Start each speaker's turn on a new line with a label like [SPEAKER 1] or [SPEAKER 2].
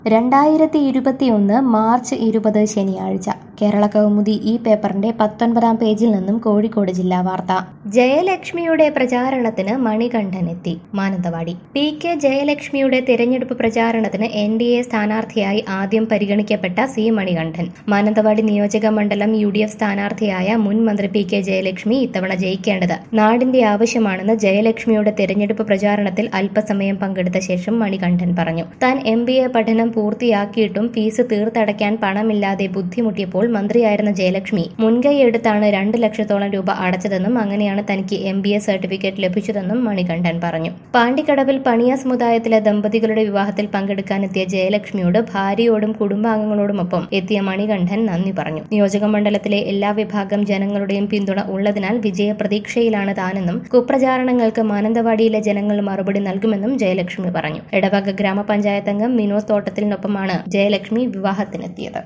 [SPEAKER 1] രണ്ടായിരത്തി ഇരുപത്തിയൊന്ന് മാർച്ച് ഇരുപത് ശനിയാഴ്ച കേരള കൗമുദി ഈ പേപ്പറിന്റെ പത്തൊൻപതാം പേജിൽ നിന്നും കോഴിക്കോട് ജില്ലാ വാർത്ത ജയലക്ഷ്മിയുടെ പ്രചാരണത്തിന് മണികണ്ഠൻ എത്തി മാനന്തവാടി പി കെ ജയലക്ഷ്മിയുടെ തിരഞ്ഞെടുപ്പ് പ്രചാരണത്തിന് എൻ ഡി എ സ്ഥാനാർത്ഥിയായി ആദ്യം പരിഗണിക്കപ്പെട്ട സി മണികണ്ഠൻ മാനന്തവാടി നിയോജക മണ്ഡലം യു ഡി എഫ് സ്ഥാനാർത്ഥിയായ മുൻ മന്ത്രി പി കെ ജയലക്ഷ്മി ഇത്തവണ ജയിക്കേണ്ടത് നാടിന്റെ ആവശ്യമാണെന്ന് ജയലക്ഷ്മിയുടെ തിരഞ്ഞെടുപ്പ് പ്രചാരണത്തിൽ അല്പസമയം പങ്കെടുത്ത ശേഷം മണികണ്ഠൻ പറഞ്ഞു താൻ എം ബി എ പഠനം പൂർത്തിയാക്കിയിട്ടും ഫീസ് തീർത്തടയ്ക്കാൻ പണമില്ലാതെ ബുദ്ധിമുട്ടിയപ്പോൾ മന്ത്രിയായിരുന്ന ജയലക്ഷ്മി മുൻകൈയെടുത്താണ് രണ്ട് ലക്ഷത്തോളം രൂപ അടച്ചതെന്നും അങ്ങനെയാണ് തനിക്ക് എം ബി എ സർട്ടിഫിക്കറ്റ് ലഭിച്ചതെന്നും മണികണ്ഠൻ പറഞ്ഞു പാണ്ടിക്കടവിൽ പണിയ സമുദായത്തിലെ ദമ്പതികളുടെ വിവാഹത്തിൽ പങ്കെടുക്കാനെത്തിയ ജയലക്ഷ്മിയോട് ഭാര്യയോടും കുടുംബാംഗങ്ങളോടുമൊപ്പം എത്തിയ മണികണ്ഠൻ നന്ദി പറഞ്ഞു നിയോജക മണ്ഡലത്തിലെ എല്ലാ വിഭാഗം ജനങ്ങളുടെയും പിന്തുണ ഉള്ളതിനാൽ വിജയപ്രതീക്ഷയിലാണ് താനെന്നും കുപ്രചാരണങ്ങൾക്ക് മാനന്തവാടിയിലെ ജനങ്ങൾ മറുപടി നൽകുമെന്നും ജയലക്ഷ്മി പറഞ്ഞു എടവക ഗ്രാമപഞ്ചായത്ത് അംഗം മിനോസ് തോട്ടത്തിനൊപ്പമാണ് ജയലക്ഷ്മി വിവാഹത്തിനെത്തിയത്